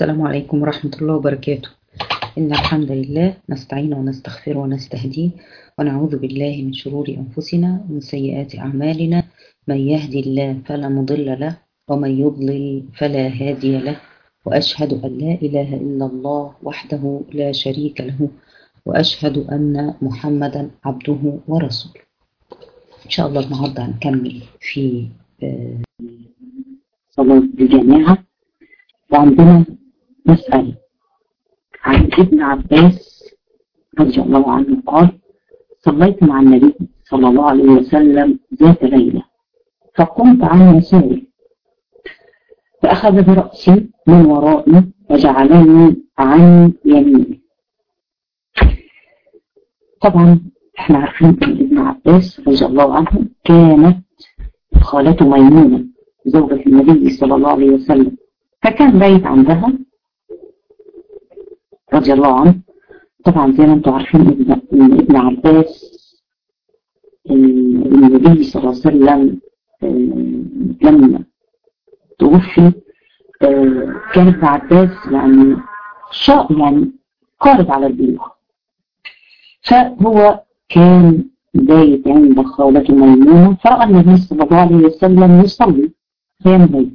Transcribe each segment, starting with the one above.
السلام عليكم ورحمة الله وبركاته إن الحمد لله نستعين ونستغفر ونستهديه ونعوذ بالله من شرور أنفسنا ومن سيئات أعمالنا من يهدي الله فلا مضل له ومن يضلل فلا هادي له وأشهد أن لا إله إلا الله وحده لا شريك له وأشهد أن محمدا عبده ورسوله إن شاء الله النهاردة هنكمل في صلاة الجماعة وعندنا مسألة عن ابن عباس رضي الله عنه قال صليت مع النبي صلى الله عليه وسلم ذات ليلة فقمت عن يساري فأخذ برأسي من ورائي وجعلني عن يميني طبعا احنا عارفين ان ابن عباس رضي الله عنه كانت خالته ميمونة زوجة النبي صلى الله عليه وسلم فكان بايت عندها رضي الله عنه طبعا زي ما انتم عارفين ابن, ابن عباس النبي صلى الله عليه وسلم لما توفي كان ابن عباس يعني شاء يعني قارب على البلوغ فهو كان بايت عند خالته ميمونة فرأى النبي صلى الله عليه وسلم يصلي قيام الليل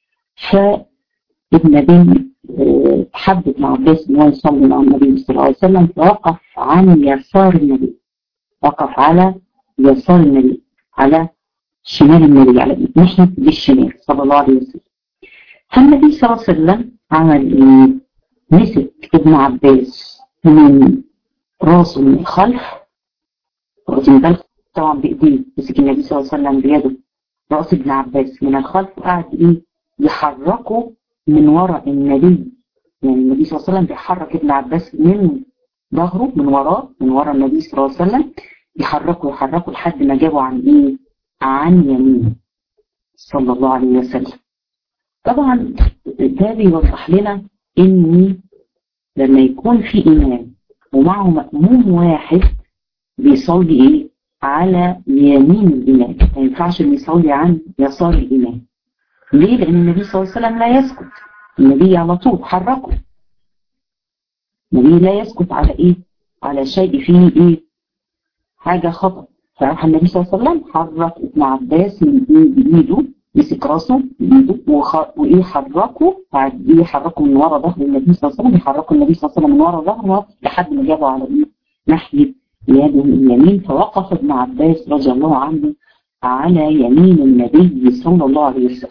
فالنبي حب ابن عباس ان هو يصلي مع النبي صلى الله عليه وسلم فوقف عن يسار النبي وقف على يسار النبي على شمال النبي على ناحية بالشمال صلى الله عليه وسلم فالنبي صلى الله عليه وسلم عمل ايه؟ مسك ابن عباس من راسه من الخلف واخدين بالكم طبعا بايديه مسك النبي صلى الله عليه وسلم بيده راس ابن عباس من الخلف وقعد ايه يحركه من وراء النبي يعني النبي صلى الله عليه وسلم بيحرك ابن عباس من ظهره من وراه من وراء النبي صلى الله عليه وسلم يحركه يحركه لحد ما جابه عن ايه عن يمينه صلى الله عليه وسلم طبعا ده بيوضح لنا ان لما يكون في امام ومعه مأموم واحد بيصلي ايه على يمين الامام ما ينفعش انه يصلي عن يسار الامام ليه لان النبي صلى الله عليه وسلم لا يسكت النبي على طول حركه النبي لا يسكت على ايه على شيء فيه ايه حاجة خطأ فراح النبي صلى الله عليه وسلم حرك ابن عباس من بايده مسك راسه بايده وايه حركه بعد ايه حركه من ورا ظهر النبي صلى الله عليه وسلم يحركه النبي صلى الله عليه وسلم من ورا ظهره لحد ما جابه على ايه ناحية يده اليمين فوقف ابن عباس رضي الله عنه على يمين النبي صلى الله عليه وسلم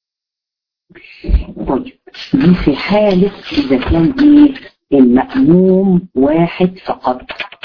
طيب دي في حالة إذا كان إيه المأموم واحد فقط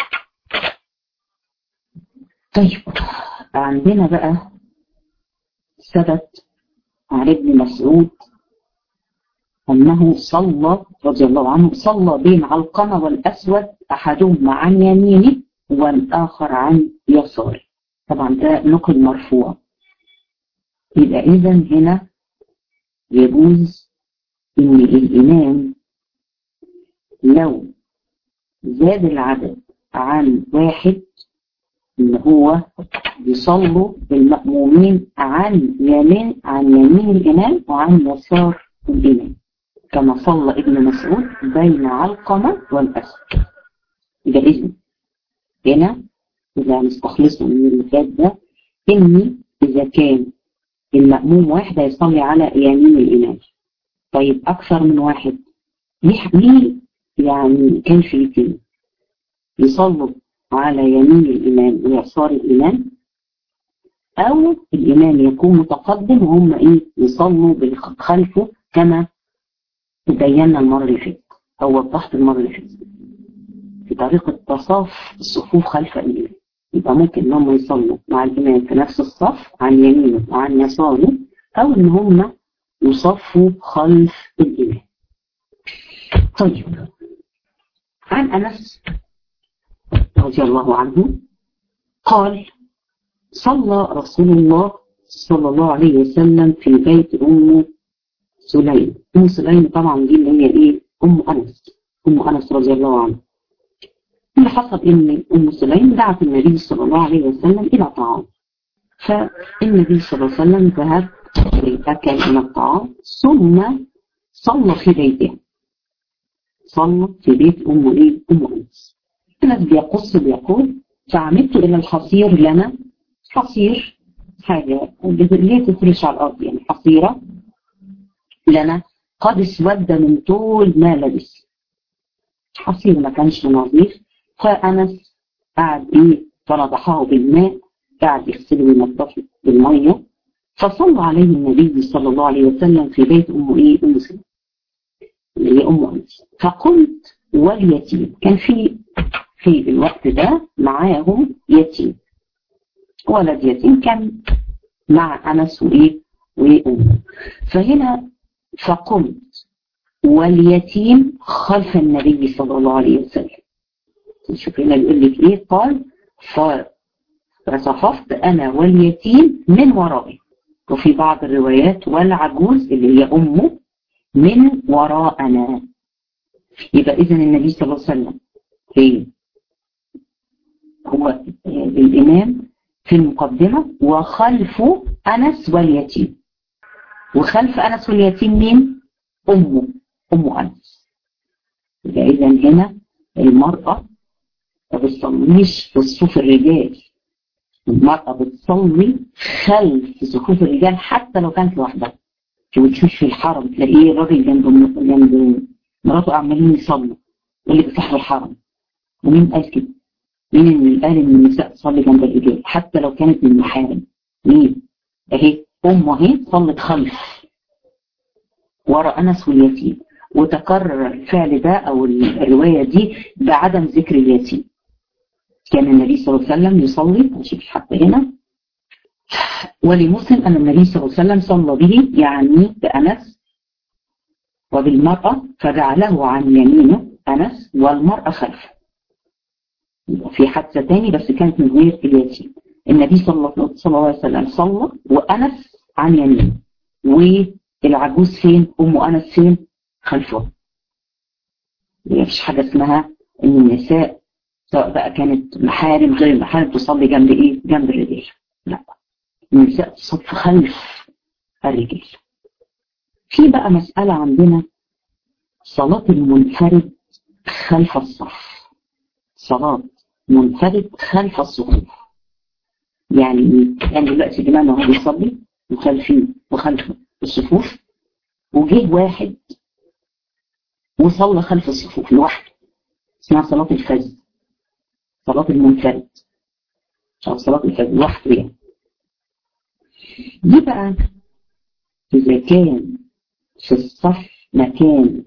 طيب عندنا بقى ثبت عن ابن مسعود أنه صلى رضي الله عنه صلى بين علقمة والأسود أحدهما عن يمينه والآخر عن يساره طبعا ده نقل مرفوع يبقى إذا هنا يجوز ان الامام لو زاد العدد عن واحد ان هو يصلوا المأمومين عن يمين عن يمين الامام وعن يسار الامام كما صلى ابن مسعود بين علقمة والاسد يبقى اذن هنا اذا نستخلصه من اللي فات ده ان اذا كان المأموم واحد هيصلي على يمين الإمام طيب أكثر من واحد ليه يعني كان في اثنين يصلوا على يمين الإمام ويسار الإمام أو الإمام يكون متقدم وهم إيه يصلوا خلفه كما بينا المرة اللي فاتت أو وضحت المرة اللي فاتت في طريقة تصاف الصفوف خلف الإمام يبقى ممكن ان هم يصلوا مع الامام في نفس الصف عن يمينه وعن يساره او ان هم يصفوا خلف الامام طيب عن انس رضي الله عنه قال صلى رسول الله صلى الله عليه وسلم في بيت ام سليم ام سليم طبعا دي اللي هي ايه ام انس ام انس رضي الله عنه اللي حصل ان ام سليم دعت النبي صلى الله عليه وسلم الى طعام فالنبي صلى الله عليه وسلم ذهب ليأكل من الطعام ثم صلى في بيته صلى في بيت أم إيه أم أنس أنس بيقص بيقول فعمدت إلى الحصير لنا حصير حاجة ليه تفرش على الأرض يعني حصيرة لنا قد اسود من طول ما لبس حصير ما كانش نظيف فأنس قعد إيه فنضحه بالماء قعد يغسله وينضفه بالمية فصلى عليه النبي صلى الله عليه وسلم في بيت أم إيه أم سلمة اللي هي أم أنس فقلت واليتيم كان في في الوقت ده معاهم يتيم ولد يتيم كان مع أنس وإيه وأمه فهنا فقمت واليتيم خلف النبي صلى الله عليه وسلم شوف هنا بيقول لك ايه قال فصففت انا واليتيم من ورائي وفي بعض الروايات والعجوز اللي هي امه من وراءنا يبقى اذا النبي صلى الله عليه وسلم فين هو الامام في المقدمة وخلفه انس واليتيم وخلف انس واليتيم مين امه ام انس يبقى اذا هنا المرأة ما بتصليش في صفوف الرجال المرأة بتصلي خلف صفوف الرجال حتى لو كانت لوحدها وتشوف في الحرم تلاقيه الراجل جنب جنب مراته عمالين يصلوا يقول لك صاحب الحرم ومين قال كده؟ مين اللي قال ان النساء تصلي جنب الرجال حتى لو كانت من المحارم؟ مين؟ اهي ام اهي صلت خلف ورا انس واليتيم وتكرر الفعل ده او الروايه دي بعدم ذكر اليتيم كان النبي صلى الله عليه وسلم يصلي نشوف حتى هنا ولمسلم أن النبي صلى الله عليه وسلم صلى به يعني بأنس وبالمرأة فجعله عن يمينه أنس والمرأة خلفه في حادثة تاني بس كانت من غير اليتيم النبي صلى الله عليه وسلم صلى وأنس عن يمينه والعجوز فين أم أنس فين خلفه مفيش حاجة اسمها ان النساء سواء بقى كانت محارم غير المحارم تصلي جنب ايه جنب الرجال لا النساء تصف خلف الرجال في بقى مسألة عندنا صلاة المنفرد خلف الصف صلاة منفرد خلف الصفوف يعني يعني دلوقتي الإمام هو بيصلي وخلفين وخلف الصفوف وجه واحد وصلى خلف الصفوف لوحده اسمها صلاة الفجر صلاة المنفرد أو صلاة الفجر لوحده يعني دي بقى إذا كان في الصف مكان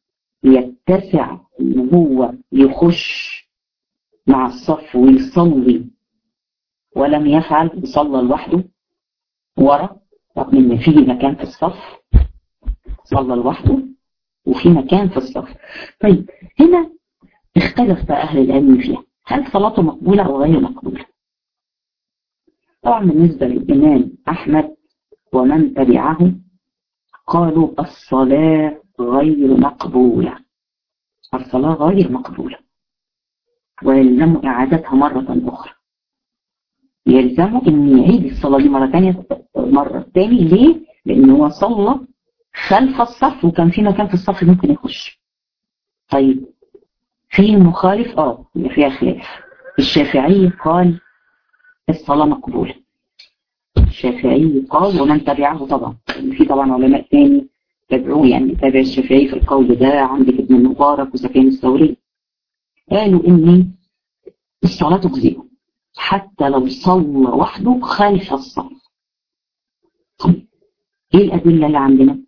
يتسع إن هو يخش مع الصف ويصلي ولم يفعل وصلى لوحده ورا رغم إن فيه مكان في الصف صلى لوحده وفي مكان في الصف طيب هنا اختلف بقى أهل العلم فيها هل صلاته مقبولة أو غير مقبولة طبعا بالنسبة للإمام أحمد ومن تبعه قالوا الصلاة غير مقبولة الصلاة غير مقبولة ويلزم إعادتها مرة أخرى يلزمه أن يعيد الصلاة دي مرة ثانية مرة ثاني ليه؟ لأن هو صلى خلف الصف وكان في مكان في الصف ممكن يخش طيب في مخالف اه فيها خلاف الشافعي قال الصلاة مقبولة الشافعي قال ومن تبعه طبعا في طبعا علماء تاني تبعوه يعني تابع الشافعي في القول ده عندك ابن المبارك وسفيان الثوري قالوا ان الصلاة تجزئه حتى لو صلى وحده خلف الصف طيب ايه الأدلة اللي عندنا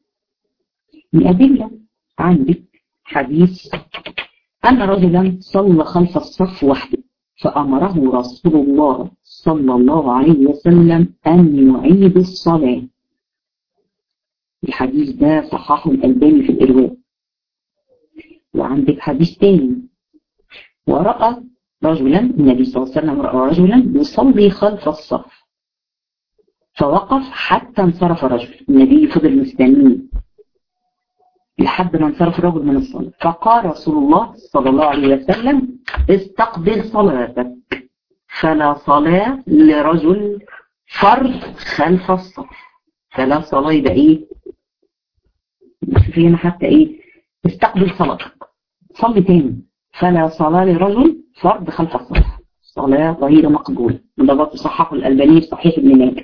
الأدلة عندك حديث أن رجلا صلى خلف الصف وحده فأمره رسول الله صلى الله عليه وسلم أن يعيد الصلاة الحديث ده صححه الألباني في الإرواء وعندك حديث تاني ورأى رجلا النبي صلى الله عليه وسلم رأى رجلا يصلي خلف الصف فوقف حتى انصرف رجل النبي فضل مستنيه لحد ما انصرف الرجل من الصلاة فقال رسول الله صلى الله عليه وسلم استقبل صلاتك فلا صلاة لرجل فرد خلف الصف فلا صلاة يبقى ايه في هنا حتى ايه استقبل صلاتك صلي تاني فلا صلاة لرجل فرض خلف الصف صلاة غير مقبولة وده برضه صححه الألباني في صحيح ابن ماجه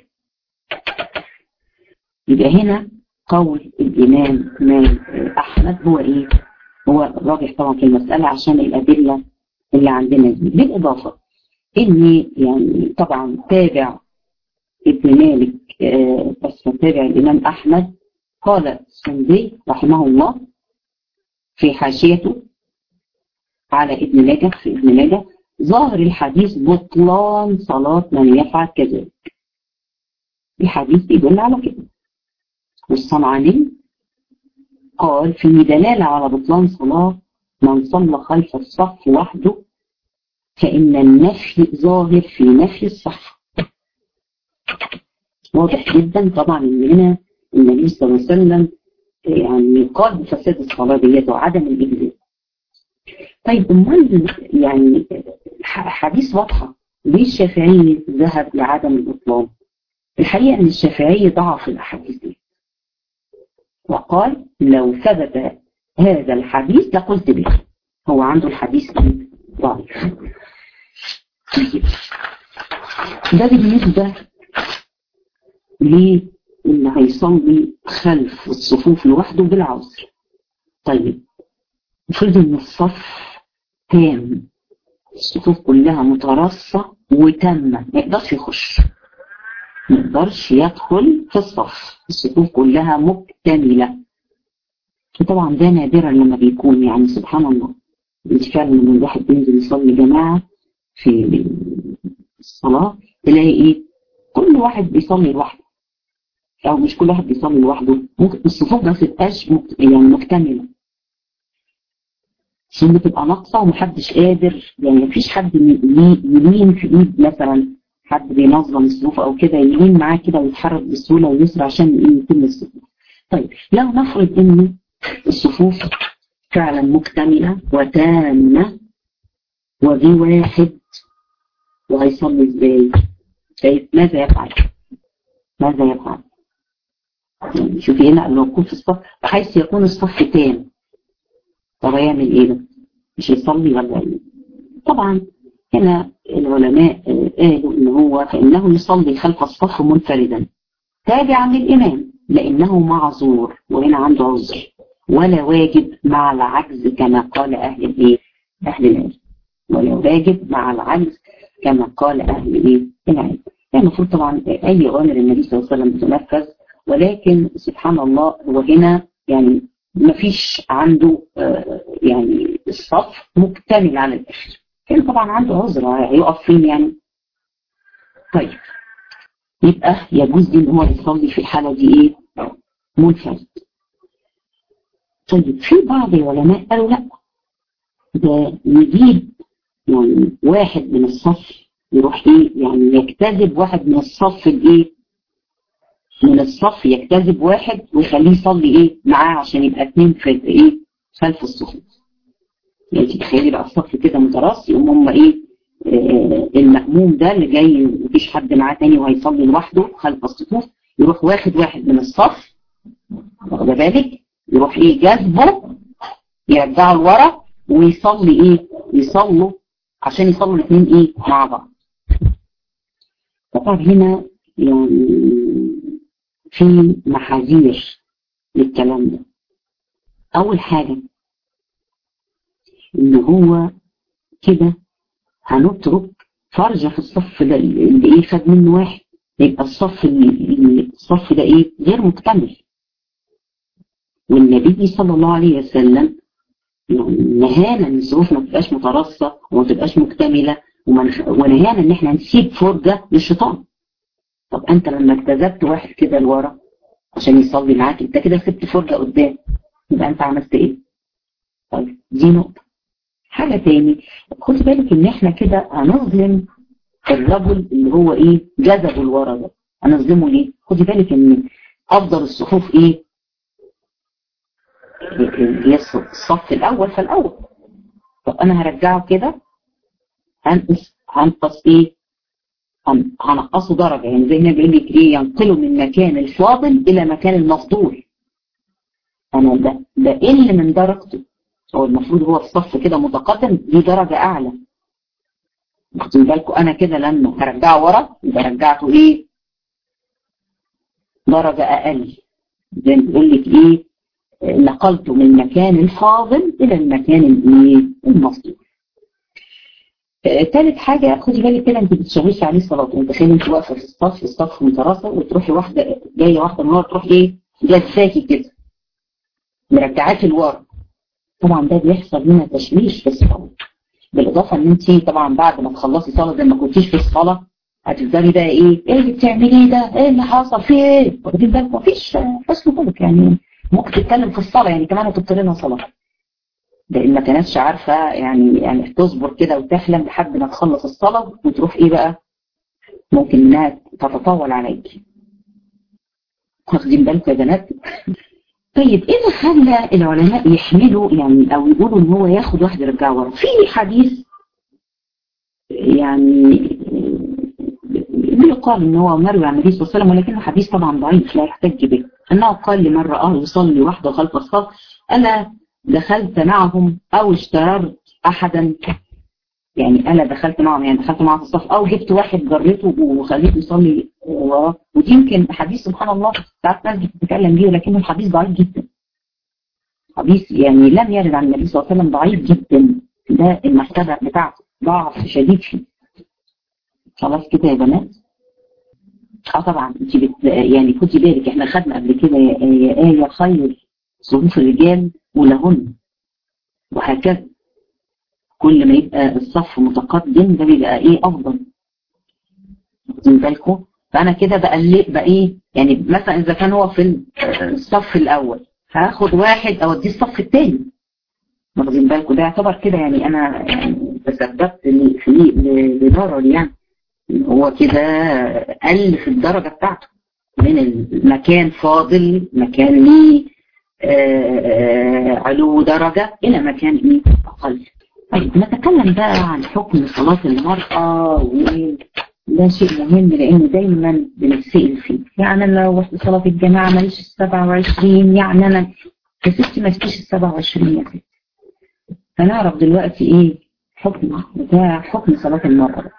يبقى هنا قول الإمام إمام أحمد هو إيه؟ هو راجح طبعا في المسألة عشان الأدلة اللي عندنا دي بالإضافة إن يعني طبعا تابع ابن مالك آه بس تابع الإمام أحمد قال السندي رحمه الله في حاشيته على ابن ماجه في ابن ماجه ظاهر الحديث بطلان صلاة من يفعل كذلك الحديث يدل على كده والصنعاني قال في دلالة على بطلان صلاة من صلى خلف الصف وحده فإن النفي ظاهر في نفي الصح واضح جدا طبعا ان هنا النبي صلى الله عليه وسلم يعني قال بفساد الصلاة ديت وعدم الإجزاء طيب امال يعني حديث واضحة ليه الشافعي ذهب لعدم البطلان الحقيقة ان الشافعي ضعف الاحاديث دي وقال لو ثبت هذا الحديث لقلت به هو عنده الحديث ضعيف طيب ده بالنسبة ليه اللي هيصلي خلف الصفوف لوحده بالعذر طيب افرض ان الصف تام الصفوف كلها مترصة وتامة ما يقدرش يخش ما يقدرش يدخل في الصف الصفوف كلها مكتملة وطبعا ده نادرا لما بيكون يعني سبحان الله انت فعلا لما الواحد بينزل يصلي جماعة في الصلاة تلاقي ايه كل واحد بيصلي لوحده او مش كل واحد بيصلي لوحده ممكن الصفوف ما تبقاش مكت... يعني مكتمله عشان بتبقى ناقصه ومحدش قادر يعني مفيش حد يلين في ايد مثلا حد بينظم الصفوف او كده يلين معاه كده ويتحرك بسهوله ويسرع عشان يتم الصفوف طيب لو نفرض ان الصفوف فعلا مكتمله وتامه وفي واحد وهيصلي ازاي؟ طيب ماذا يفعل؟ ماذا يفعل؟ يعني شوفي هنا الوقوف في الصف بحيث يكون الصف تام طب هيعمل ايه ده؟ مش هيصلي ولا ايه؟ طبعا هنا العلماء قالوا ان هو فانه يصلي خلف الصف منفردا تابعا للامام لانه معذور وهنا عنده عذر ولا واجب مع العجز كما قال اهل الايه؟ اهل العلم ولا واجب مع العجز كما قال اهل الايه؟ العلم يعني المفروض طبعا اي اوامر النبي صلى الله عليه وسلم بتنفذ ولكن سبحان الله هو هنا يعني ما فيش عنده آه يعني الصف مكتمل على الاخر كان طبعا عنده عذر هيقف فين يعني طيب يبقى يجوز دي ان هو يصلي في الحاله دي ايه منفرد طيب في بعض العلماء قالوا لا ده يجيب يعني واحد من الصف يروح ايه يعني يجتذب واحد من الصف الايه من الصف يجتذب واحد ويخليه يصلي ايه معاه عشان يبقى اتنين في ايه خلف الصفوف يعني تتخيلي بقى الصف كده متراص يقوم هم ايه آه المأموم ده اللي جاي مفيش حد معاه تاني وهيصلي لوحده خلف الصفوف يروح واخد واحد من الصف واخده بالك يروح ايه جذبه يرجعه لورا ويصلي ايه يصلوا عشان يصلوا الاثنين ايه مع بعض طبعا هنا يعني في محاذير للكلام ده اول حاجة ان هو كده هنترك فرجة في الصف ده اللي ايه خد منه واحد يبقى الصف اللي الصف ده ايه غير مكتمل والنبي صلى الله عليه وسلم نهانا ان الظروف ما تبقاش مترصة وما تبقاش مكتملة ونهانا ان احنا نسيب فرجة للشيطان طب انت لما اجتذبت واحد كده لورا عشان يصلي معاك انت كده سبت فرجة قدام يبقى انت عملت ايه طيب دي نقطة حاجة تاني خد بالك ان احنا كده هنظلم الرجل اللي هو ايه جذبه لورا ده هنظلمه ليه خدي بالك ان افضل الصفوف ايه هي الصف الاول فالاول طب انا هرجعه كده هنقص هنقص ايه هنقصه درجة يعني زي ما بيقول لك ايه ينقله من مكان الفاضل الى مكان المفضول انا ده ده قل من درجته هو المفروض هو في صف كده متقدم دي درجة أعلى واخدين بالكم أنا كده لما هرجعه ورا يبقى رجعته إيه درجة أقل زي ما بيقول لك إيه نقلته من المكان الفاضل إلى المكان الإيه المصدر ثالث حاجة خدي بالك كده انت بتشغلش عليه الصلاة انت تخيل انت واقفة في الصف الصف متراصة وتروحي واحدة جاية واحدة من ورا تروح ايه جساكي كده مرجعاكي لورا طبعا ده بيحصل هنا تشويش في الصلاة بالاضافة ان انت طبعا بعد ما تخلصي صلاة زي ما كنتيش في الصلاة هتفضلي بقى ايه ايه اللي بتعمليه ده ايه اللي حصل فيه ايه واخدين بالك مفيش حسن بالك يعني ممكن تتكلم في الصلاة يعني كمان هتبطل لنا صلاة لان ما كانتش عارفه يعني يعني تصبر كده وتحلم لحد ما تخلص الصلاه وتروح ايه بقى ممكن انها تتطاول عليك واخدين بالكم يا بنات طيب ايه اللي خلى العلماء يحملوا يعني او يقولوا ان هو ياخد واحد يرجعه ورا في حديث يعني بيقال ان هو مروي عن النبي صلى الله عليه وسلم ولكنه حديث طبعا ضعيف لا يحتج به انه قال لمن رآه يصلي وحده خلف الصف انا دخلت معهم او اشتررت احدا يعني انا دخلت معهم يعني دخلت معهم في الصف او جبت واحد جريته وخليته يصلي وراه ودي يمكن حديث سبحان الله ساعات ناس بتتكلم بيه ولكنه الحديث ضعيف جدا حديث يعني لم يرد عن النبي صلى الله عليه وسلم ضعيف جدا ده المرتبه بتاعته ضعف شديد فيه خلاص كده يا بنات اه طبعا انت بت يعني خدي بالك احنا خدنا قبل كده يا آية خير صفوف الرجال ولهن وهكذا كل ما يبقى الصف متقدم ده بيبقى ايه افضل واخدين بالكم فانا كده بقى بقى ايه يعني مثلا اذا كان هو في الصف الاول هاخد واحد اوديه الصف الثاني واخدين بالكم ده يعتبر كده يعني انا يعني تسببت في لضرر يعني هو كده قل في الدرجه بتاعته من المكان فاضل مكان ليه علو درجة إلى مكان إيه أقل طيب نتكلم بقى عن حكم صلاة المرأة وده شيء مهم لأن دايما بنتسأل فيه يعني أنا لو رحت صلاة الجماعة ماليش السبعة وعشرين يعني أنا يا ستي ما فيش السبعة وعشرين يا ستي فنعرف دلوقتي إيه حكم بتاع حكم صلاة المرأة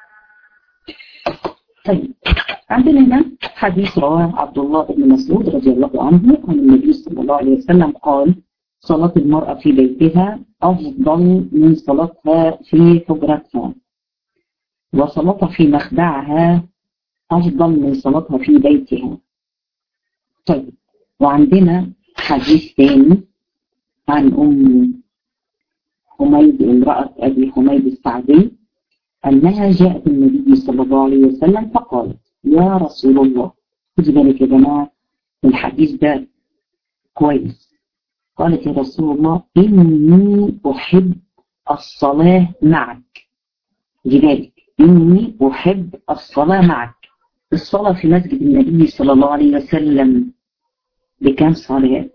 طيب عندنا هنا حديث رواه عبد الله بن مسعود رضي الله عنه عن النبي صلى الله عليه وسلم قال صلاة المرأة في بيتها أفضل من صلاتها في حجرتها وصلاتها في مخدعها أفضل من صلاتها في بيتها طيب وعندنا حديث ثاني عن أم حميد امرأة أبي حميد السعدي أنها جاءت النبي صلى الله عليه وسلم فقالت يا رسول الله خذ بالك يا جماعة الحديث ده كويس قالت يا رسول الله إني أحب الصلاة معك جبالك إني أحب الصلاة معك الصلاة في مسجد النبي صلى الله عليه وسلم بكام صلاة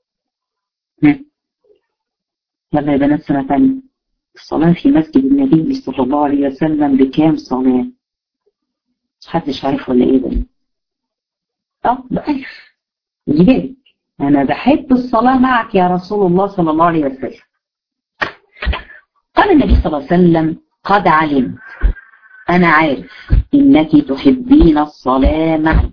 يلا يا بنات سنة ثانية الصلاة في مسجد النبي صلى الله عليه وسلم بكام صلاة محدش عارف ولا ايه ده اه بألف جبالك انا بحب الصلاة معك يا رسول الله صلى الله عليه وسلم قال النبي صلى الله عليه وسلم قد علمت انا عارف انك تحبين الصلاة معي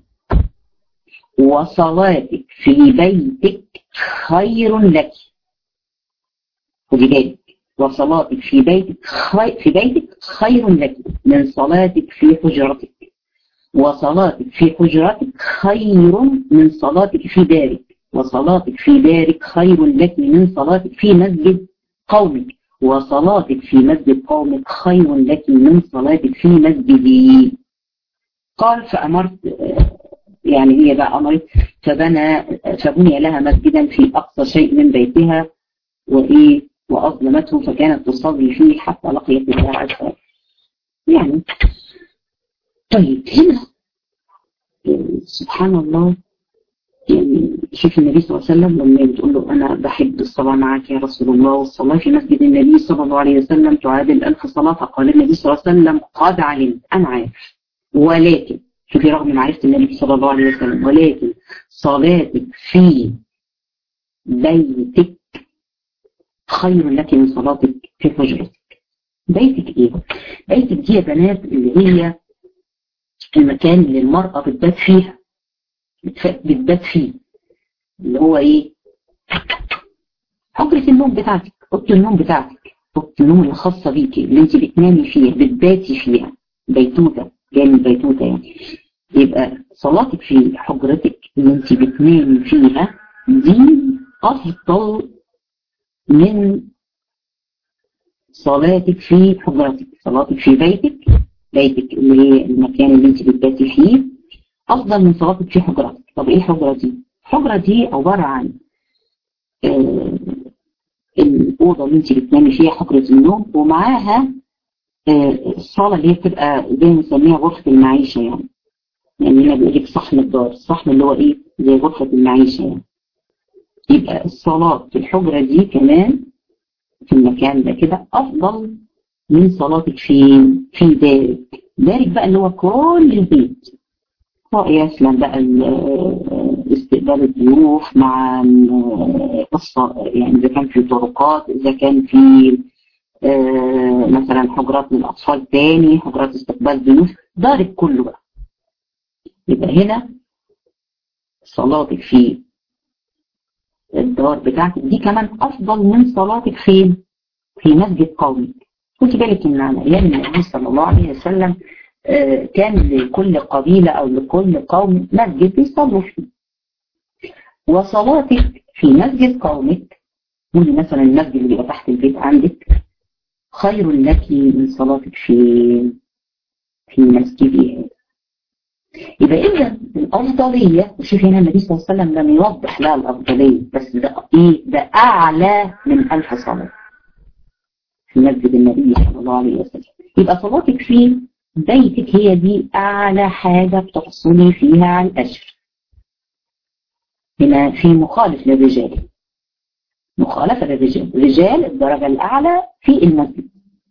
وصلاتك في بيتك خير لك خدي بالك وصلاتك في بيتك خي... في بيتك خير لك من صلاتك في حجرتك وصلاتك في حجرتك خير من صلاتك في دارك وصلاتك في دارك خير لك من صلاتك في مسجد قومك وصلاتك في مسجد قومك خير لك من صلاتك في مسجدي قال فأمرت يعني هي بقى أمرت فبنى فبني لها مسجدا في أقصى شيء من بيتها وإيه وأظلمته فكانت تصلي فيه حتى لقيت الله عز وجل يعني طيب هنا سبحان الله يعني شوف النبي صلى الله عليه وسلم لما بتقول له أنا بحب الصلاة معك يا رسول الله والصلاة في مسجد النبي صلى الله عليه وسلم تعادل ألف صلاة فقال النبي صلى الله عليه وسلم قد علمت أنا عارف ولكن شوفي رغم معرفة النبي صلى الله عليه وسلم ولكن صلاتك في بيتك خير لك من صلاتك في حجرتك بيتك ايه بيتك دي يا بنات اللي هي المكان اللي المرأة بتبات فيها بتبات فيه اللي هو ايه حجرة النوم بتاعتك اوضه النوم بتاعتك اوضه النوم الخاصة بيكي اللي انت بتنامي فيها بتباتي فيها بيتوتة جاي من بيتوتة يعني يبقى صلاتك في حجرتك اللي انت بتنامي فيها دي افضل من صلاتك في حجرتك صلاتك في بيتك بيتك اللي هي المكان اللي انت بتباتي فيه افضل من صلاتك في حجرتك طب ايه الحجرة دي الحجرة دي عبارة عن آه الأوضة اللي انت بتنامي فيها حجرة النوم ومعاها آه الصالة اللي هي بتبقى زي ما بنسميها غرفة المعيشة يعني يعني هنا بيقول لك صحن الدار الصحن اللي هو ايه زي غرفة المعيشة يعني يبقى الصلاة في الحجرة دي كمان في المكان ده كده أفضل من صلاتك فين في دارك دارك بقى اللي هو كل البيت يسلم بقى استقبال الضيوف مع قصة يعني إذا كان في طرقات إذا كان في مثلا حجرات للأطفال تاني حجرات استقبال ضيوف دارك كله بقى يبقى هنا صلاتك في الدار بتاعتك دي كمان أفضل من صلاتك فين؟ في مسجد قومي خدي بالك إن على أيام النبي صلى الله عليه وسلم كان لكل قبيلة أو لكل قوم مسجد يصلوا فيه وصلاتك في مسجد قومك قولي مثلا المسجد اللي بيبقى تحت البيت عندك خير لك من صلاتك في في مسجدي هذا يبقى إذا الأفضلية وشوف هنا النبي صلى الله عليه وسلم لم يوضح لها الأفضلية بس ده إيه ده أعلى من ألف صلاة في مسجد النبي صلى الله عليه وسلم يبقى صلاتك في بيتك هي دي أعلى حاجة بتحصلي فيها على الأجر هنا في مخالف للرجال مخالفة للرجال الرجال الدرجة الأعلى في المسجد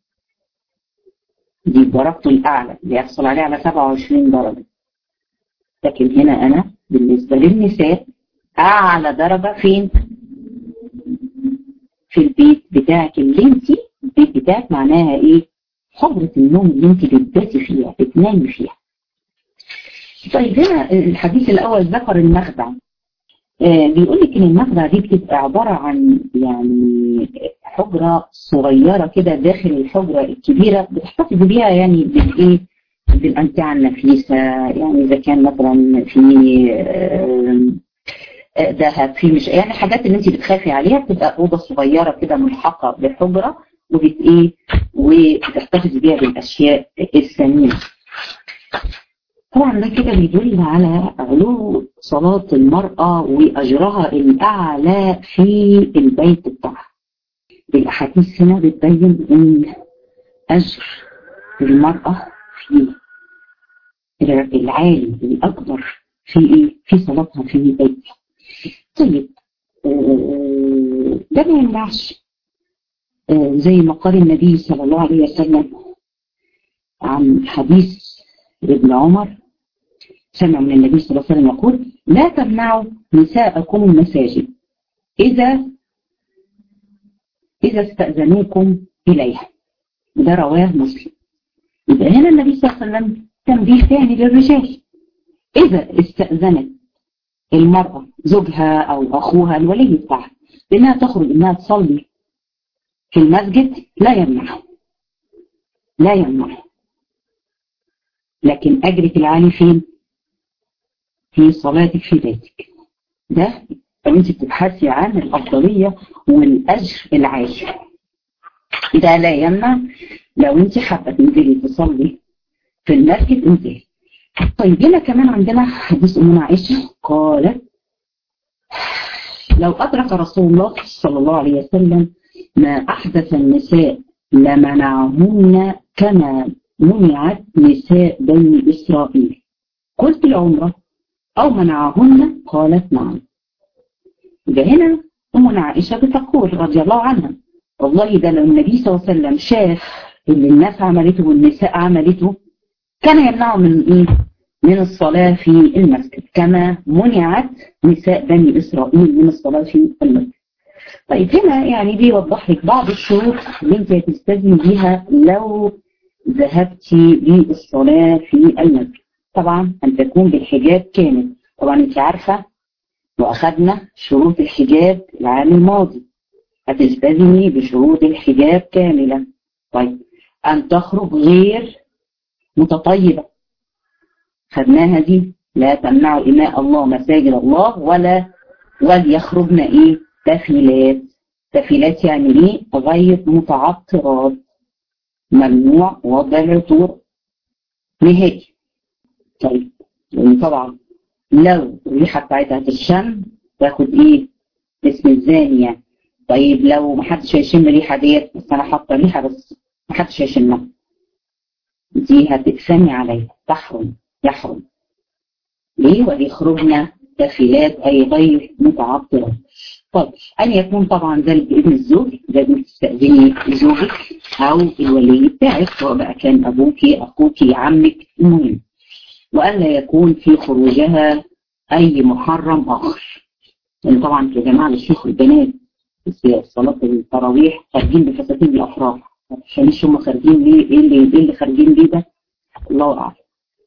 دي درجته الأعلى اللي يحصل عليه على 27 درجة لكن هنا أنا بالنسبة للنساء أعلى درجة فين؟ في البيت بتاعك اللي انت البيت بتاعك معناها ايه؟ حجرة النوم اللي انت بتباتي فيها بتنامي فيها طيب هنا الحديث الأول ذكر المخدع آه بيقول لك ان المخدع دي بتبقى عبارة عن يعني حجرة صغيرة كده داخل الحجرة الكبيرة بتحتفظ بيها يعني بالايه بالأمتعة النفيسة يعني إذا كان مثلا في ذهب في مش يعني حاجات اللي انت بتخافي عليها بتبقى أوضة صغيرة كده ملحقة بحجرة وبت ايه وبتحتفظ بيها بالأشياء الثمينة طبعا ده كده بيدل على علو صلاة المرأة وأجرها الأعلى في البيت بتاعها الأحاديث هنا بتبين إن أجر المرأة في العالي الأكبر في إيه؟ في صلاتها في بيتها طيب ده ما يمنعش زي ما قال النبي صلى الله عليه وسلم عن حديث ابن عمر سمع من النبي صلى الله عليه وسلم يقول لا تمنعوا نساءكم المساجد إذا إذا استأذنوكم إليها ده رواه مسلم يبقى هنا النبي صلى الله عليه وسلم تنبيه ثاني للرجال إذا استأذنت المرأة زوجها أو أخوها الولي بتاعها بأنها تخرج إنها تصلي في المسجد لا يمنعها لا يمنعها لكن أجرك العالي فين؟ في صلاتك في بيتك ده أنت بتبحثي عن الأفضلية والأجر العالي ده لا يمنع لو أنت حابة تنزلي تصلي في المسجد انزلي طيب هنا كمان عندنا حديث أمنا عائشة قالت لو أدرك رسول الله صلى الله عليه وسلم ما أحدث النساء لمنعهن كما منعت نساء بني إسرائيل قلت العمرة أو منعهن قالت نعم يبقى هنا أمنا عائشة بتقول رضي الله عنها والله ده لو النبي صلى الله عليه وسلم شاف اللي الناس عملته والنساء عملته كان يمنعه من إيه؟ من الصلاة في المسجد كما منعت نساء بني إسرائيل من الصلاة في المسجد طيب هنا يعني بيوضح لك بعض الشروط اللي انت هتستاذني بيها لو ذهبت للصلاة في المسجد طبعا أن تكون بالحجاب كامل طبعا انت عارفة وأخذنا شروط الحجاب العام الماضي هتستاذني بشروط الحجاب كاملة طيب أن تخرج غير متطيبة خدناها دي لا تمنعوا إماء الله مساجد الله ولا وليخرجن إيه تفيلات تفيلات يعني إيه غير متعطرات ممنوع وضع العطور نهائي طيب لأن طبعا لو الريحة بتاعتها تشم تاخد إيه اسم الزانية طيب لو محدش هيشم الريحة ديت بس أنا حاطة ريحة بس محدش هيشمها دي هتقسمي عليها تحرم يحرم ليه وليخرجنا تفيلات أي غير متعطرة طيب أن يكون طبعا ذلك بإذن الزوج لازم تستأذني زوجك أو الولي بتاعك سواء بقى كان أبوك أخوك عمك المهم وألا يكون في خروجها أي محرم آخر لأن طبعا يا جماعة بشوف البنات في صلاة التراويح خارجين بفساتين الأفراح عشان مش هم خارجين ليه إيه اللي, إيه اللي خارجين ليه ده الله أعلم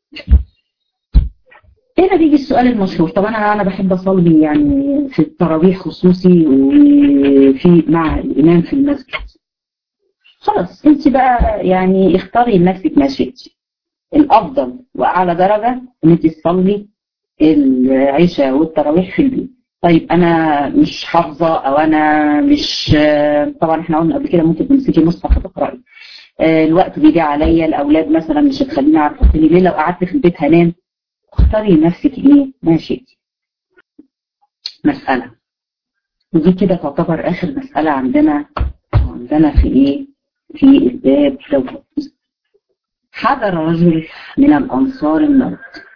هنا بيجي السؤال المشهور طبعا انا انا بحب اصلي يعني في التراويح خصوصي وفي مع الامام في المسجد خلاص انت بقى يعني اختاري لنفسك ما شئتي الافضل واعلى درجه ان انت تصلي العشاء والتراويح في البيت طيب انا مش حافظه او انا مش طبعا احنا قلنا قبل كده ممكن تمسكي مصحف وتقراي الوقت بيجي عليا الاولاد مثلا مش هتخليني اعرف ليه لو قعدت في البيت هنام اختاري لنفسك ايه ما شئتي مسألة ودي كده تعتبر آخر مسألة عندنا عندنا في ايه في الباب دوت حضر رجل من الأنصار الموت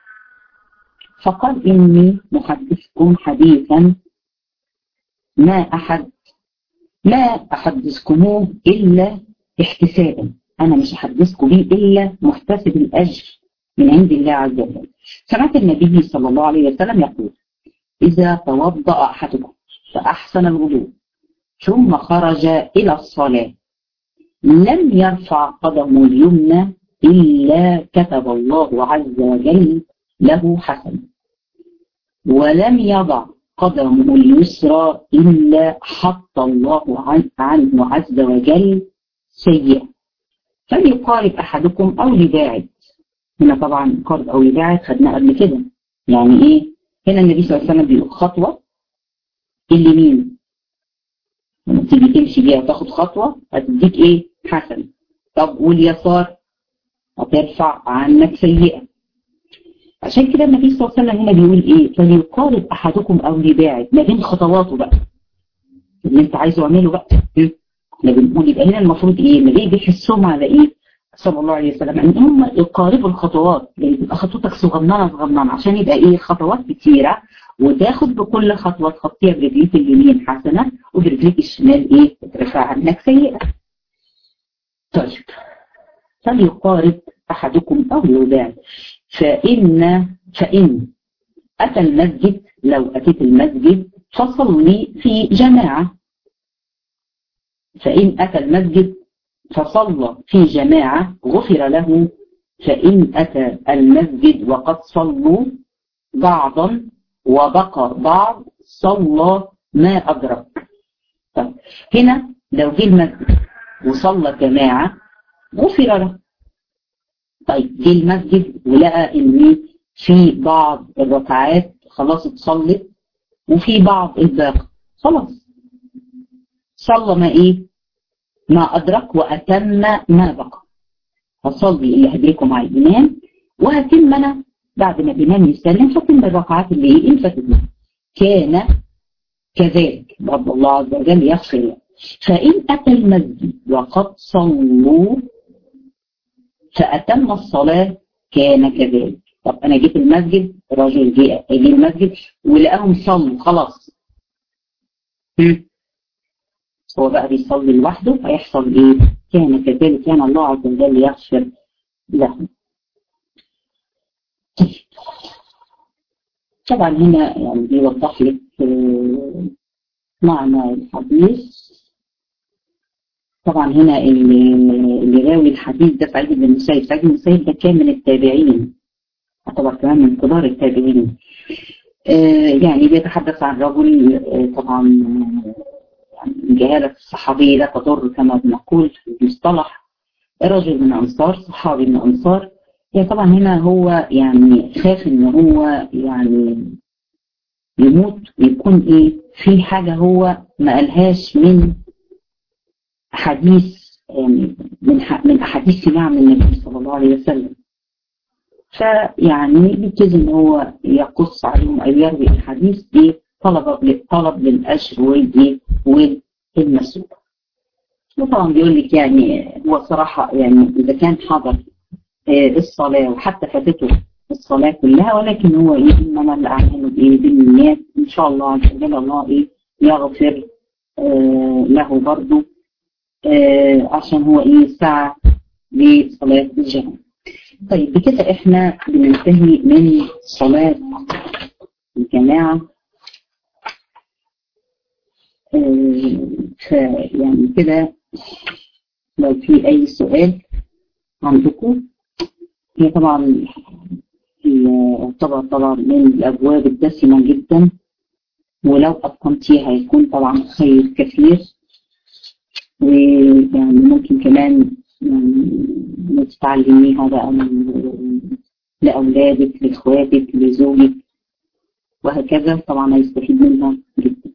فقال إني محدثكم حديثا ما أحد ما أحدثكموه إلا احتسابا أنا مش أحدثكم به إلا محتسب الأجر من عند الله عز وجل سمعت النبي صلى الله عليه وسلم يقول إذا توضأ أحدكم فأحسن الوضوء ثم خرج إلى الصلاة لم يرفع قدمه اليمنى إلا كتب الله عز وجل له حسن ولم يضع قدمه اليسرى إلا حط الله عنه عز وجل سيئة فليقارب أحدكم أو لباعد هنا طبعا قرض أو يباعد خدناه قبل كده يعني إيه هنا النبي صلى الله عليه وسلم بيقول خطوة اليمين لما تيجي تمشي بيها وتاخد خطوة هتديك إيه حسن طب واليسار هترفع عنك سيئة عشان كده النبي صلى الله عليه وسلم هنا بيقول إيه فليقارب أحدكم أو لباعد ما بين خطواته بقى اللي أنت عايزه اعمله بقى احنا بنقول يبقى هنا المفروض إيه ما إيه بيحسهم على إيه صلى الله عليه وسلم ان هم يقاربوا الخطوات يعني تبقى خطوتك صغننه صغننه عشان يبقى ايه خطوات كتيره وتاخد بكل خطوه تخطيها برجليك اليمين حسنه وبرجليك الشمال ايه ترفع عنك سيئه. طيب فليقارب احدكم او يباعد فان فان اتى المسجد لو اتيت المسجد فصلي في جماعه فان اتى المسجد فصلى في جماعة غفر له فإن أتى المسجد وقد صلوا بعضا وبقى بعض صلى ما أدرك طيب هنا لو جه المسجد وصلى جماعة غفر له طيب جه المسجد ولقى ان في بعض الركعات خلاص اتصلت وفي بعض الباقي خلاص صلى ما ايه ما أدرك وأتم ما بقى هصلي اللي هديكم مع الإمام وهتم أنا بعد ما الإمام يسلم فتم الركعات اللي إيه انفتت كان كذلك رب الله عز وجل يغفر له فإن أتى المسجد وقد صلوا فأتم الصلاة كان كذلك طب أنا جيت المسجد الراجل جه جه المسجد ولقاهم صلوا خلاص هو بقى بيصلي لوحده فيحصل ايه كان كذلك كان الله عز وجل يغفر له طبعا هنا يعني بيوضح لك معنى الحديث طبعا هنا اللي, اللي راوي الحديث ده سعيد بن المسيب سعيد بن المسيب ده كان من التابعين يعتبر كمان من كبار التابعين آه يعني بيتحدث عن رجل آه طبعا يعني جهالة الصحابي لا تضر كما بنقول في المصطلح رجل من أنصار صحابي من أنصار يعني طبعا هنا هو يعني خاف ان هو يعني يموت ويكون ايه في حاجة هو ما قالهاش من حديث يعني من من احاديث سماع من النبي صلى الله عليه وسلم فيعني بيبتدي ان هو يقص عليهم او يروي الحديث بطلب طلب للاجر والايه والمسؤول وطبعا بيقول لك يعني هو صراحه يعني اذا كان حضر الصلاه وحتى فاتته الصلاه كلها ولكن هو ايه انما الاعمال بايه بالنيات ان شاء الله عز وجل الله ايه يغفر آه له برضه آه عشان هو ايه سعى لصلاه الجماعه طيب بكده احنا بننتهي من صلاة الجماعة آه فيعني كده لو في اي سؤال عندكم هي طبعا تعتبر طبعا من الابواب الدسمة جدا ولو اتقنتيها هيكون طبعا خير كثير ويعني ممكن كمان يعني تتعلميها بقى من لأولادك لإخواتك لزوجك وهكذا طبعا هيستفيد منها جدا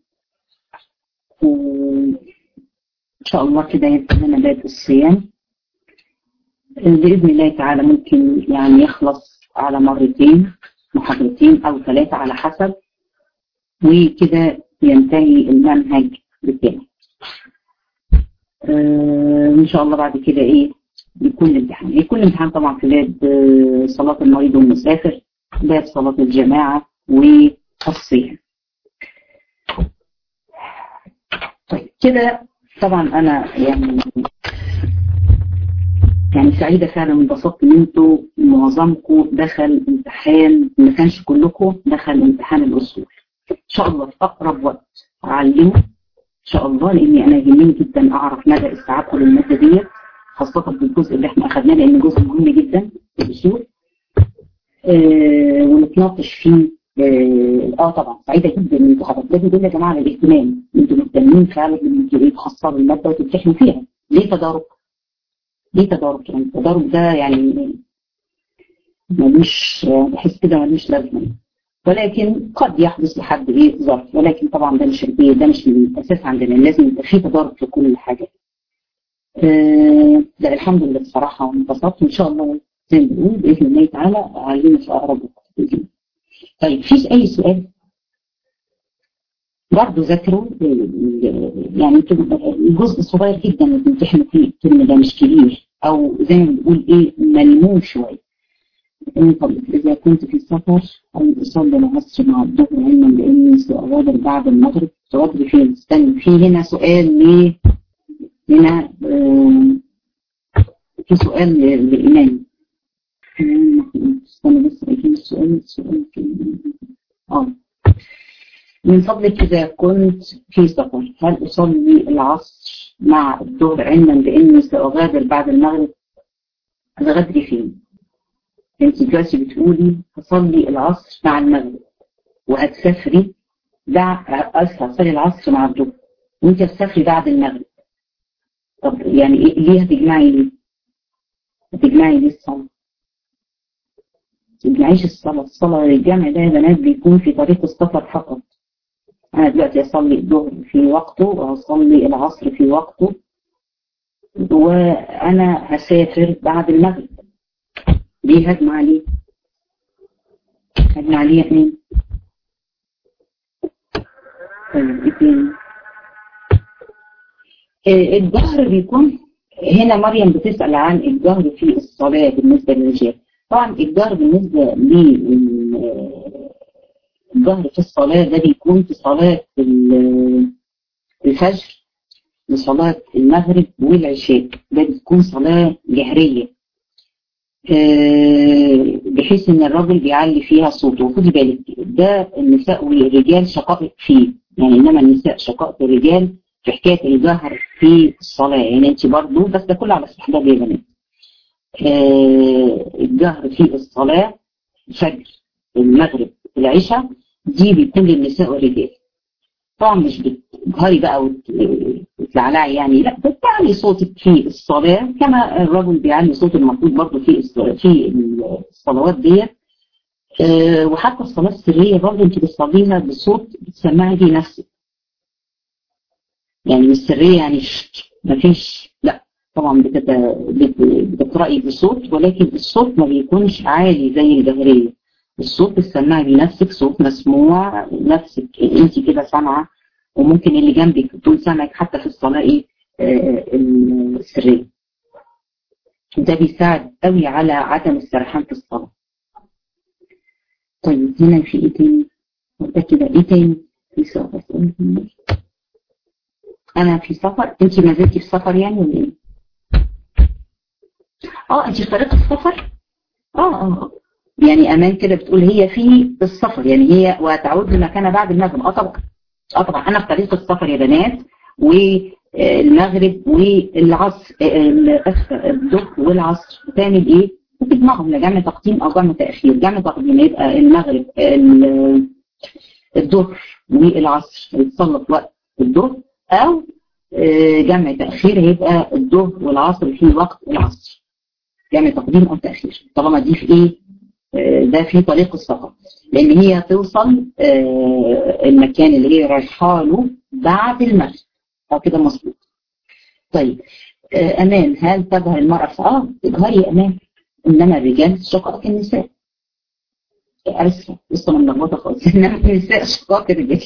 إن شاء الله كده ينتهي لنا باب الصيام بإذن الله تعالى ممكن يعني يخلص على مرتين محاضرتين أو ثلاثة على حسب وكده ينتهي المنهج بتاعي آه ان شاء الله بعد كده ايه يكون الامتحان يكون الامتحان طبعا في باب آه صلاة المريض والمسافر باب صلاة الجماعة والصيام طيب كده طبعا انا يعني يعني سعيدة فعلا انبسطت ان انتوا معظمكم دخل امتحان ما كانش كلكم دخل امتحان الاصول ان شاء الله في اقرب وقت اعلمه ان شاء الله لاني انا يهمني جدا اعرف مدى استيعابكم للماده ديت خاصه في الجزء اللي احنا اخذناه لان جزء مهم جدا في الاصول آه ونتناقش فيه اه, آه طبعا سعيده جدا ان انتوا هتبتدوا دول يا جماعه الاهتمام انتوا مهتمين فعلا ان انتوا ايه تحصلوا الماده وتمتحنوا فيها ليه تدارك؟ ليه تدارك؟ يعني التدارك ده يعني ملوش بحس كده ملوش لازمه ولكن قد يحدث لحد ايه ظرف ولكن طبعا ده مش الايه ده مش الاساس عندنا لازم يبقى في تدارك لكل حاجه. آه لا الحمد لله بصراحه انبسطت وان شاء الله زي ما بنقول باذن الله تعالى اعلمنا في اقرب وقت باذن الله. طيب فيش اي سؤال؟ برضه ذاكروا يعني الجزء الصغير جدا اللي بتمتحنوا فيه الترم ده مش كبير او زي ما بنقول ايه ملموم شويه. طب إذا كنت في سفر أو أصلي العصر مع الظهر علما بإني سأغادر بعد المغرب تغادري فين؟ استنى في هنا سؤال ليه؟ هنا آه في سؤال للإمام استنى بس أجيب السؤال السؤال اه من فضلك إذا كنت في سفر هل أصلي العصر مع الظهر علما بإني سأغادر بعد المغرب؟ هتغادري فين؟ انت دلوقتي بتقولي هصلي العصر مع المغرب وهتسافري بعد هتصلي العصر مع الظهر وانت هتسافري بعد المغرب طب يعني ايه ليه هتجمعي ليه؟ هتجمعي ليه الصلاة؟ ما تجمعيش الصلاة الصلاة الجمع ده يا بنات بيكون في طريق السفر فقط أنا دلوقتي أصلي الظهر في وقته وأصلي العصر في وقته وأنا هسافر بعد المغرب ليه هجمع عليه هجمع عليه اثنين طيب ايه تاني الجهر بيكون هنا مريم بتسأل عن الجهر في الصلاة بالنسبة للرجال طبعا الجهر بالنسبة للجهر في الصلاة ده بيكون في صلاة الفجر وصلاة المغرب والعشاء ده بتكون صلاة جهرية بحيث ان الراجل بيعلي فيها صوته وخدي بالك ده النساء والرجال شقائق فيه يعني انما النساء شقائق الرجال في حكايه الجهر في الصلاه يعني انت برضه بس ده كله على استحباب يا بنات الجهر في الصلاه الفجر المغرب العشاء دي بيكون للنساء والرجال طبعا مش بتجهري بقى وتلعلعي يعني لا بتعلي صوتك في الصلاة كما الرجل بيعلي صوته المفروض برضه في في الصلوات ديت أه وحتى الصلاة السرية برضه انت بتصليها بصوت بتسمعي بيه نفسك يعني مش سرية يعني مفيش لا طبعا بتقرأي بصوت ولكن الصوت ما بيكونش عالي زي الجهرية الصوت بتسمعي بنفسك صوت مسموع نفسك انت كده سامعه وممكن اللي جنبك يكون سامعك حتى في الصلاه ايه آه السريه ده بيساعد قوي على عدم السرحان في الصلاه طيب هنا في ايه تاني ده كده ايه تاني في سفر انا في سفر انت ما زلتي في سفر يعني ولا ايه اه انت في طريق السفر اه اه يعني امان كده بتقول هي في السفر يعني هي وتعود لمكانها بعد المغرب اه طبعا اه طبعا انا في طريق السفر يا بنات والمغرب والعصر الظهر والعصر بتعمل ايه؟ بتجمعهم لجمع تقديم او جمع تاخير جمع تقديم يبقى المغرب الظهر والعصر يتصلى في وقت الظهر او جمع تاخير هيبقى الظهر والعصر في وقت العصر جمع تقديم او تاخير طالما دي في ايه ده في طريق السفر لان هي توصل المكان اللي هي رايحه له بعد المغرب او كده مظبوط طيب امان هل تجهر المراه اه تجهري امان انما الرجال شقائق النساء اسفه لسه ملخبطه خالص انما النساء شقائق الرجال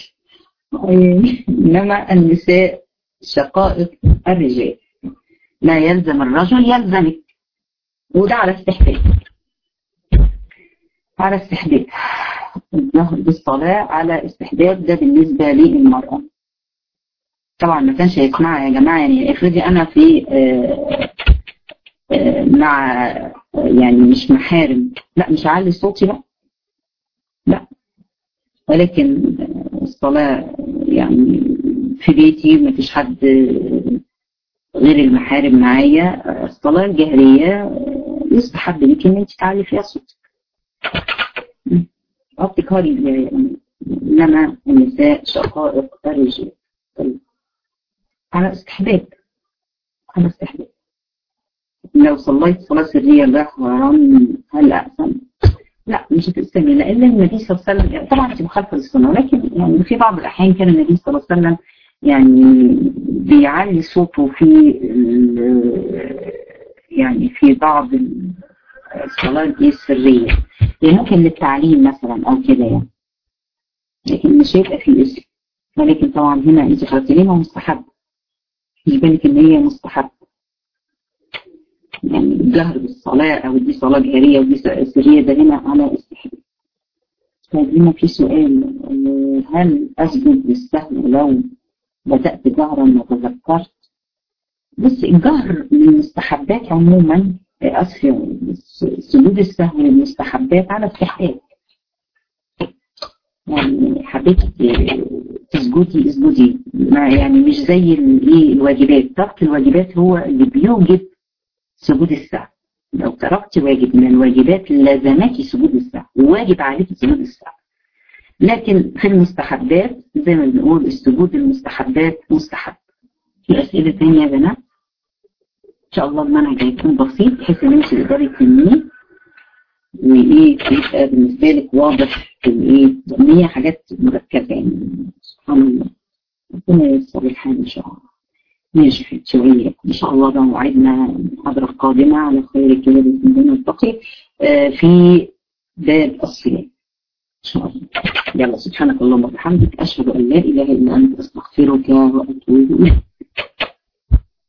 انما النساء شقائق الرجال لا يلزم الرجل يلزمك وده على استحباب على استحباب الجهر بالصلاة على استحباب ده بالنسبة للمرأة طبعا ما كانش هيسمعها يا جماعة يعني افرضي أنا في آآ آآ مع يعني مش محارم لا مش هعلي صوتي بقى لا ولكن الصلاة يعني في بيتي ما فيش حد غير المحارم معايا الصلاة الجهرية يستحب لك ان انت تعلي فيها صوتك ابتكاري انما النساء شقائق الرجال طيب على استحباب على استحباب لو صليت صلاة سرية ظهرا هل أحسن؟ لا مش هتستمي لأن النبي صلى الله عليه وسلم طبعا انت مخالفة للسنة ولكن يعني في بعض الأحيان كان النبي صلى الله عليه وسلم يعني بيعلي صوته في يعني في بعض الصلاة دي السرية يعني ممكن للتعليم مثلا أو كده يعني لكن مش هيبقى في اسم ولكن طبعا هنا انت خدتينها مستحب مش بالك ان هي مستحب يعني الجهر بالصلاة او دي صلاة جهرية ودي سرية ده هنا على استحباب طيب هنا في سؤال هل اسجد للسهو لو بدأت جهرا وتذكرت بس الجهر من المستحبات عموما اسف سجود السهو للمستحبات على استحباب يعني حبيت تسجدي اسجدي ما يعني مش زي الايه الواجبات ترك الواجبات هو اللي بيوجب سجود السهو لو تركت واجب من الواجبات لازمك سجود السهو وواجب عليك سجود السهو لكن في المستحبات زي ما بنقول السجود المستحبات مستحب في اسئله ثانيه يا بنات ان شاء الله المنهج هيكون بسيط بحيث ان انت تقدري تنميه وايه يبقى بالنسبه لك واضح الايه ان هي حاجات مركزه يعني سبحان الله ربنا ييسر الحال ان شاء الله ماشي شويه ان شاء الله بقى موعدنا المحاضره القادمه على خير كده باذن الله نلتقي آه في باب الصيام ان شاء الله يلا سبحانك اللهم وبحمدك اشهد ان لا اله الا انت استغفرك واتوب اليك